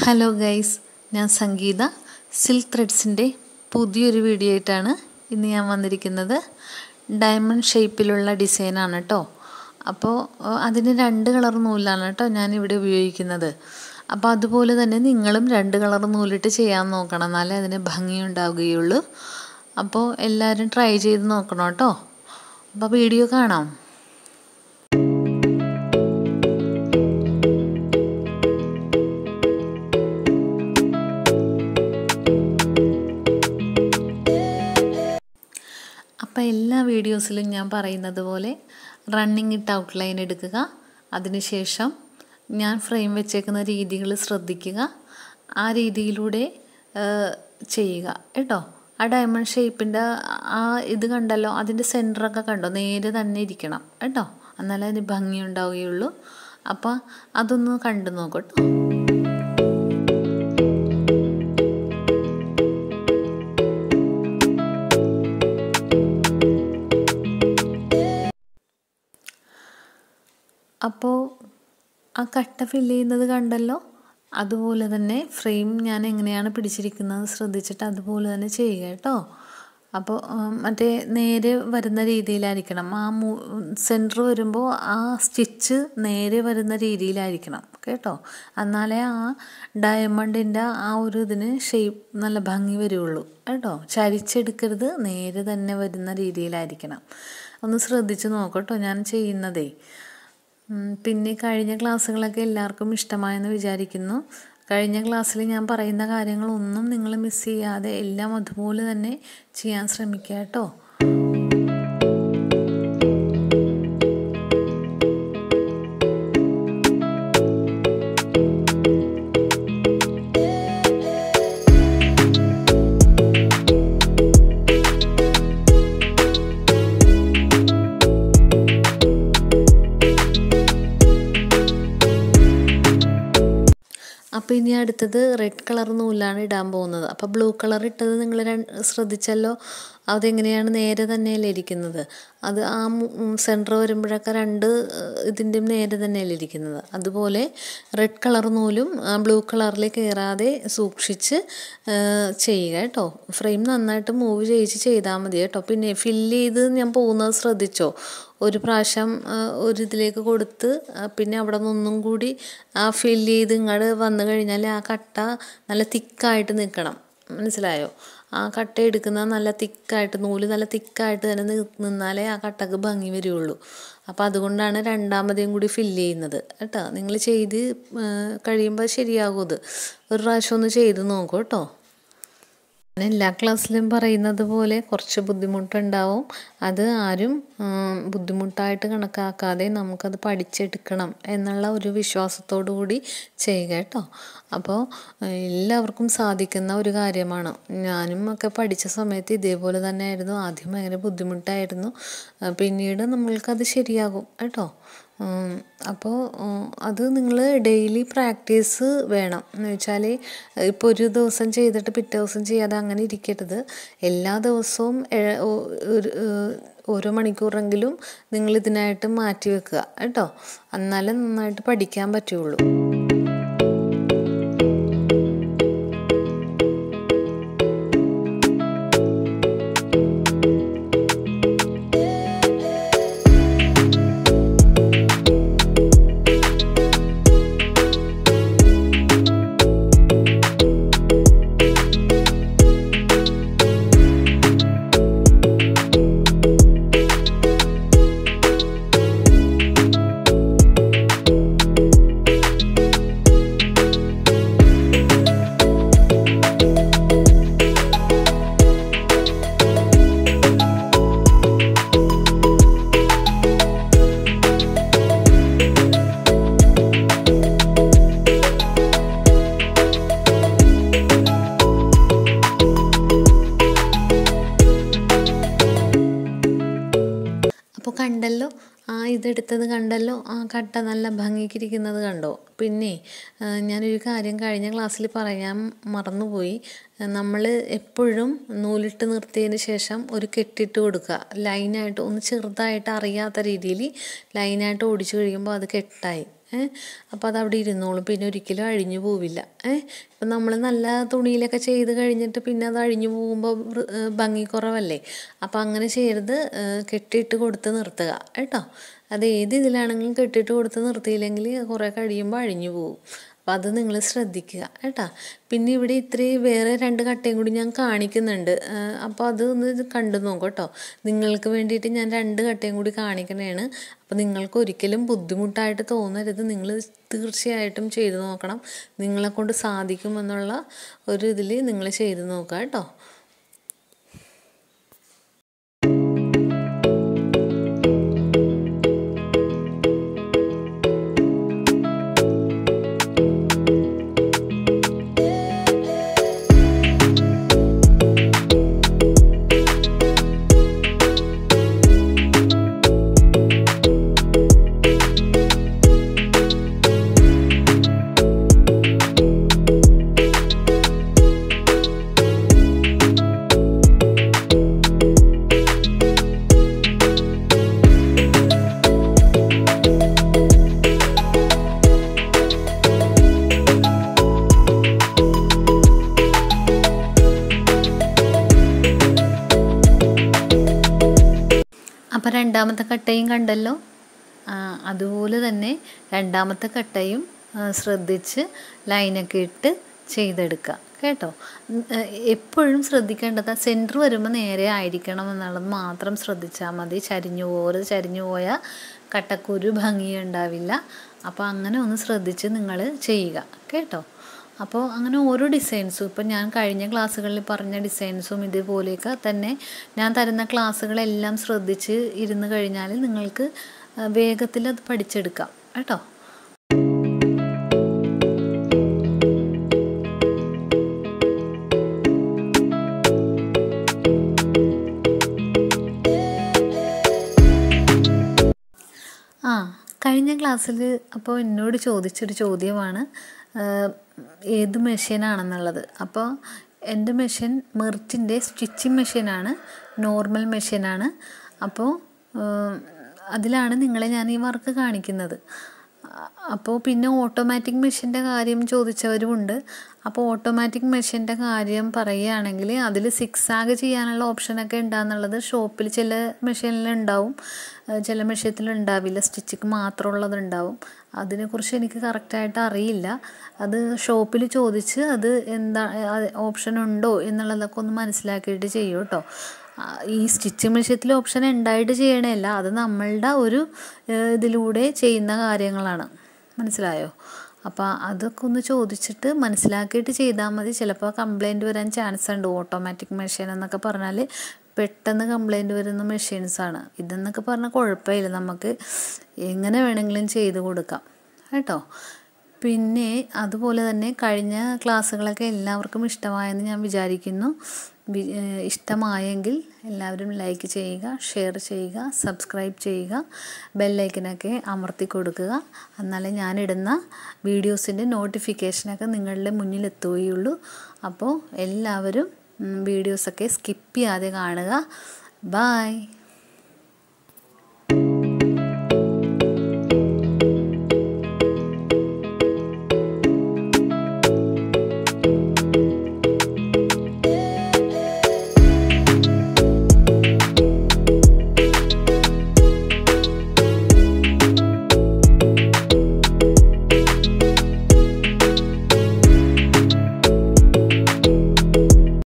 hello guys ഞാൻ സംഗീത silk ത്രെഡ്സിൻ്റെ പുതിയൊരു video ആയിട്ടാണ് ഇന്ന് ഞാൻ വന്നിരിക്കുന്നത് ഡയമണ്ട് ഷേപ്പിലുള്ള ഡിസൈനാണ് കേട്ടോ അപ്പോൾ അതിന് രണ്ട് കളർ നൂലാണ് കേട്ടോ ഞാൻ ഇവിടെ ഉപയോഗിക്കുന്നത് അപ്പോൾ അതുപോലെ തന്നെ നിങ്ങളും രണ്ട് കളർ നൂലിട്ട് ചെയ്യാൻ നോക്കണം എന്നാലേ അതിന് ഭംഗി ഉണ്ടാവുകയുള്ളൂ അപ്പോൾ എല്ലാവരും ട്രൈ ചെയ്ത് നോക്കണം കേട്ടോ അപ്പോൾ വീഡിയോ കാണാം അപ്പോൾ എല്ലാ വീഡിയോസിലും ഞാൻ പറയുന്നത് പോലെ റണ്ണിങ് ഇട്ട് ഔട്ട്ലൈൻ എടുക്കുക അതിനുശേഷം ഞാൻ ഫ്രെയിം വെച്ചേക്കുന്ന രീതികൾ ശ്രദ്ധിക്കുക ആ രീതിയിലൂടെ ചെയ്യുക കേട്ടോ ആ ഡയമണ്ട് ഷേപ്പിൻ്റെ ആ ഇത് കണ്ടല്ലോ അതിൻ്റെ സെൻറ്ററൊക്കെ കണ്ടോ നേരെ തന്നെ ഇരിക്കണം കേട്ടോ എന്നാലേ അതിന് ഭംഗി ഉണ്ടാവുകയുള്ളൂ അപ്പോൾ അതൊന്ന് കണ്ടു നോക്കൂ കേട്ടോ അപ്പോൾ ആ കട്ട ഫില്ല് ചെയ്യുന്നത് കണ്ടല്ലോ അതുപോലെ തന്നെ ഫ്രെയിം ഞാൻ എങ്ങനെയാണ് പിടിച്ചിരിക്കുന്നത് ശ്രദ്ധിച്ചിട്ട് അതുപോലെ തന്നെ ചെയ്യുക കേട്ടോ അപ്പോൾ മറ്റേ നേരെ വരുന്ന രീതിയിലായിരിക്കണം ആ മൂ സെൻറ്റർ വരുമ്പോൾ ആ സ്റ്റിച്ച് നേരെ വരുന്ന രീതിയിലായിരിക്കണം കേട്ടോ എന്നാലേ ആ ഡയമണ്ടിൻ്റെ ആ ഒരു ഇതിന് ഷേപ്പ് നല്ല ഭംഗി വരുള്ളൂ കേട്ടോ ചരിച്ചെടുക്കരുത് നേരെ തന്നെ വരുന്ന രീതിയിലായിരിക്കണം ഒന്ന് ശ്രദ്ധിച്ച് നോക്കട്ടോ ഞാൻ ചെയ്യുന്നതേ പിന്നെ കഴിഞ്ഞ ക്ലാസ്സുകളൊക്കെ എല്ലാവർക്കും ഇഷ്ടമായെന്ന് വിചാരിക്കുന്നു കഴിഞ്ഞ ക്ലാസ്സിൽ ഞാൻ പറയുന്ന കാര്യങ്ങളൊന്നും നിങ്ങൾ മിസ് ചെയ്യാതെ എല്ലാം അതുപോലെ തന്നെ ചെയ്യാൻ ശ്രമിക്കുക കേട്ടോ അപ്പോൾ ഇനി അടുത്തത് റെഡ് കളർ നൂലാണ് ഇടാൻ പോകുന്നത് അപ്പോൾ ബ്ലൂ കളർ ഇട്ടത് നിങ്ങൾ ശ്രദ്ധിച്ചല്ലോ അതെങ്ങനെയാണ് നേരെ തന്നെയല്ലേ ഇരിക്കുന്നത് അത് ആ സെൻറ്റർ വരുമ്പോഴൊക്കെ രണ്ട് ഇതിൻ്റെയും നേരെ തന്നെയല്ലേ ഇരിക്കുന്നത് അതുപോലെ റെഡ് കളർ നൂലും ബ്ലൂ കളറിൽ കയറാതെ സൂക്ഷിച്ച് ചെയ്യുക കേട്ടോ ഫ്രെയിം നന്നായിട്ട് മൂവ് ചെയ്യിച്ച് ചെയ്താൽ മതി കേട്ടോ പിന്നെ ഫില്ല് ചെയ്ത് ഞാൻ പോകുന്നത് ശ്രദ്ധിച്ചോ ഒരു പ്രാവശ്യം ഒരു ഇതിലേക്ക് കൊടുത്ത് പിന്നെ അവിടെ നിന്നൊന്നും കൂടി ആ ഫില്ല് ചെയ്ത് ഇങ്ങോട്ട് വന്നു കഴിഞ്ഞാൽ ആ കട്ട നല്ല തിക്കായിട്ട് നിൽക്കണം മനസ്സിലായോ ആ കട്ട എടുക്കുന്ന നല്ല തിക്കായിട്ട് നൂല് നല്ല തിക്കായിട്ട് തന്നെ നിന്നാലേ ആ കട്ടക്ക് ഭംഗി വരുള്ളൂ അപ്പോൾ അതുകൊണ്ടാണ് രണ്ടാമതേയും കൂടി ഫില്ല് ചെയ്യുന്നത് കേട്ടോ നിങ്ങൾ ചെയ്ത് കഴിയുമ്പോൾ ശരിയാകും അത് ഒരു പ്രാവശ്യം ഒന്ന് ചെയ്ത് നോക്കൂ കേട്ടോ ഞാൻ എല്ലാ ക്ലാസ്സിലും പറയുന്നത് പോലെ കുറച്ച് ബുദ്ധിമുട്ടുണ്ടാവും അത് ആരും ബുദ്ധിമുട്ടായിട്ട് കണക്കാക്കാതെ നമുക്കത് പഠിച്ചെടുക്കണം എന്നുള്ള ഒരു വിശ്വാസത്തോടു കൂടി ചെയ്യുക കേട്ടോ അപ്പോൾ എല്ലാവർക്കും സാധിക്കുന്ന ഒരു കാര്യമാണ് ഞാനും ഒക്കെ പഠിച്ച സമയത്ത് ഇതേപോലെ തന്നെ ആയിരുന്നു ആദ്യം ഭയങ്കര ബുദ്ധിമുട്ടായിരുന്നു പിന്നീട് നമ്മൾക്കത് ശരിയാകും കേട്ടോ അപ്പോൾ അത് നിങ്ങൾ ഡെയിലി പ്രാക്ടീസ് വേണം എന്ന് വെച്ചാൽ ഇപ്പോൾ ഒരു ദിവസം ചെയ്തിട്ട് പിറ്റേ ദിവസം ചെയ്യാതെ അങ്ങനെ ഇരിക്കരുത് എല്ലാ ദിവസവും ഓരോ മണിക്കൂറെങ്കിലും നിങ്ങൾ ഇതിനായിട്ട് മാറ്റി വെക്കുക കേട്ടോ എന്നാലേ നന്നായിട്ട് പഠിക്കാൻ പറ്റുള്ളൂ അപ്പോൾ കണ്ടല്ലോ ആ ഇതെടുത്തത് കണ്ടല്ലോ ആ കട്ട നല്ല ഭംഗിക്കിരിക്കുന്നത് കണ്ടോ പിന്നെ ഞാനൊരു കാര്യം കഴിഞ്ഞ ക്ലാസ്സിൽ പറയാൻ മറന്നുപോയി നമ്മൾ എപ്പോഴും നൂലിട്ട് നിർത്തിയതിന് ശേഷം ഒരു കെട്ടിട്ട് കൊടുക്കുക ലൈനായിട്ട് ഒന്ന് ചെറുതായിട്ട് അറിയാത്ത രീതിയിൽ ലൈനായിട്ട് ഓടിച്ചു കഴിയുമ്പോൾ അത് കെട്ടായി ഏ അപ്പോൾ അത് അവിടെ ഇരുന്നോളും പിന്നെ ഒരിക്കലും അഴിഞ്ഞു പോവില്ല ഏ ഇപ്പം നമ്മൾ നല്ല തുണിയിലൊക്കെ ചെയ്ത് കഴിഞ്ഞിട്ട് പിന്നെ അത് അഴിഞ്ഞു പോകുമ്പോൾ ഭംഗി കുറവല്ലേ അപ്പോൾ അങ്ങനെ ചെയ്യരുത് കെട്ടിയിട്ട് കൊടുത്ത് നിർത്തുക കേട്ടോ അത് ഏത് ഇതിലാണെങ്കിലും കെട്ടിയിട്ട് കൊടുത്ത് നിർത്തിയില്ലെങ്കിൽ കുറേ കഴിയുമ്പോൾ അഴിഞ്ഞു പോകും അപ്പോൾ അത് നിങ്ങൾ ശ്രദ്ധിക്കുക കേട്ടോ പിന്നെ ഇവിടെ ഇത്തിരി വേറെ രണ്ട് കട്ടയും കൂടി ഞാൻ കാണിക്കുന്നുണ്ട് അപ്പോൾ അത് ഒന്ന് കണ്ടു നോക്കും കേട്ടോ നിങ്ങൾക്ക് വേണ്ടിയിട്ട് ഞാൻ രണ്ട് കട്ടയും കൂടി കാണിക്കണതാണ് അപ്പോൾ നിങ്ങൾക്ക് ഒരിക്കലും ബുദ്ധിമുട്ടായിട്ട് തോന്നരുത് നിങ്ങൾ തീർച്ചയായിട്ടും ചെയ്തു നോക്കണം നിങ്ങളെ കൊണ്ട് സാധിക്കുമെന്നുള്ള ഒരു ഇതിൽ നിങ്ങൾ ചെയ്തു നോക്കുക കേട്ടോ അപ്പോൾ രണ്ടാമത്തെ കട്ടയും കണ്ടല്ലോ അതുപോലെ തന്നെ രണ്ടാമത്തെ കട്ടയും ശ്രദ്ധിച്ച് ലൈനൊക്കെ ഇട്ട് ചെയ്തെടുക്കുക കേട്ടോ എപ്പോഴും ശ്രദ്ധിക്കേണ്ടത് സെൻറ്റർ വരുമ്പോൾ നേരെ ആയിരിക്കണം എന്നുള്ളത് മാത്രം ശ്രദ്ധിച്ചാൽ മതി ചരിഞ്ഞു പോകരുത് ചരിഞ്ഞു പോയാൽ കട്ടക്കുരു ഭംഗിയുണ്ടാവില്ല അപ്പോൾ അങ്ങനെ ഒന്ന് ശ്രദ്ധിച്ച് നിങ്ങൾ ചെയ്യുക കേട്ടോ അപ്പോൾ അങ്ങനെ ഓരോ ഡിസൈൻസും ഇപ്പം ഞാൻ കഴിഞ്ഞ ക്ലാസ്സുകളിൽ പറഞ്ഞ ഡിസൈൻസും ഇതുപോലെയൊക്കെ തന്നെ ഞാൻ തരുന്ന ക്ലാസ്സുകളെല്ലാം ശ്രദ്ധിച്ച് ഇരുന്ന് കഴിഞ്ഞാൽ നിങ്ങൾക്ക് വേഗത്തിൽ അത് പഠിച്ചെടുക്കാം കേട്ടോ ആ കഴിഞ്ഞ ക്ലാസ്സിൽ അപ്പോൾ എന്നോട് ചോദിച്ചൊരു ചോദ്യമാണ് ഏത് മെഷീനാണെന്നുള്ളത് അപ്പോൾ എൻ്റെ മെഷീൻ മെർച്ചിൻ്റെ സ്റ്റിച്ചിങ് മെഷീനാണ് നോർമൽ മെഷീനാണ് അപ്പോൾ അതിലാണ് നിങ്ങളെ ഞാൻ ഈ വർക്ക് കാണിക്കുന്നത് അപ്പോൾ പിന്നെ ഓട്ടോമാറ്റിക് മെഷീൻ്റെ കാര്യം ചോദിച്ചവരുമുണ്ട് അപ്പോൾ ഓട്ടോമാറ്റിക് മെഷീൻ്റെ കാര്യം പറയുകയാണെങ്കിൽ അതിൽ സിക്സ് ആഗ് ചെയ്യാനുള്ള ഓപ്ഷനൊക്കെ ഉണ്ടാകുന്നുള്ളത് ഷോപ്പിൽ ചില മെഷീനിൽ ഉണ്ടാവും ചില മെഷീനിൽ ഉണ്ടാവില്ല സ്റ്റിച്ചിക്ക് മാത്രമുള്ളത് ഉണ്ടാവും അതിനെക്കുറിച്ച് എനിക്ക് കറക്റ്റായിട്ട് അറിയില്ല അത് ഷോപ്പിൽ ചോദിച്ച് അത് എന്താ ഓപ്ഷൻ ഉണ്ടോ എന്നുള്ളതൊക്കെ ഒന്ന് മനസ്സിലാക്കിയിട്ട് ചെയ്യൂ കേട്ടോ ഈ സ്റ്റിച്ചിങ് മെഷീനത്തിൽ ഓപ്ഷൻ ഉണ്ടായിട്ട് ചെയ്യണമല്ല അത് നമ്മളുടെ ഒരു ഇതിലൂടെ ചെയ്യുന്ന കാര്യങ്ങളാണ് മനസ്സിലായോ അപ്പോൾ അതൊക്കെ ഒന്ന് ചോദിച്ചിട്ട് മനസ്സിലാക്കിയിട്ട് ചെയ്താൽ മതി ചിലപ്പോൾ കംപ്ലൈൻറ്റ് വരാൻ ചാൻസ് ഉണ്ട് ഓട്ടോമാറ്റിക് മെഷീൻ എന്നൊക്കെ പറഞ്ഞാൽ പെട്ടെന്ന് കംപ്ലൈൻറ്റ് വരുന്ന മെഷീൻസാണ് ഇതെന്നൊക്കെ പറഞ്ഞാൽ കുഴപ്പമില്ല നമുക്ക് എങ്ങനെ വേണമെങ്കിലും ചെയ്ത് കൊടുക്കാം കേട്ടോ പിന്നെ അതുപോലെ തന്നെ കഴിഞ്ഞ ക്ലാസ്സുകളൊക്കെ എല്ലാവർക്കും ഇഷ്ടമായെന്ന് ഞാൻ വിചാരിക്കുന്നു ഇഷ്ടമായെങ്കിൽ എല്ലാവരും ലൈക്ക് ചെയ്യുക ഷെയർ ചെയ്യുക സബ്സ്ക്രൈബ് ചെയ്യുക ബെല്ലൈക്കനൊക്കെ അമർത്തി കൊടുക്കുക എന്നാലേ ഞാനിടുന്ന വീഡിയോസിൻ്റെ നോട്ടിഫിക്കേഷനൊക്കെ നിങ്ങളുടെ മുന്നിലെത്തുകയുള്ളൂ അപ്പോൾ എല്ലാവരും വീഡിയോസൊക്കെ സ്കിപ്പ് ചെയ്യാതെ കാണുക ബായ്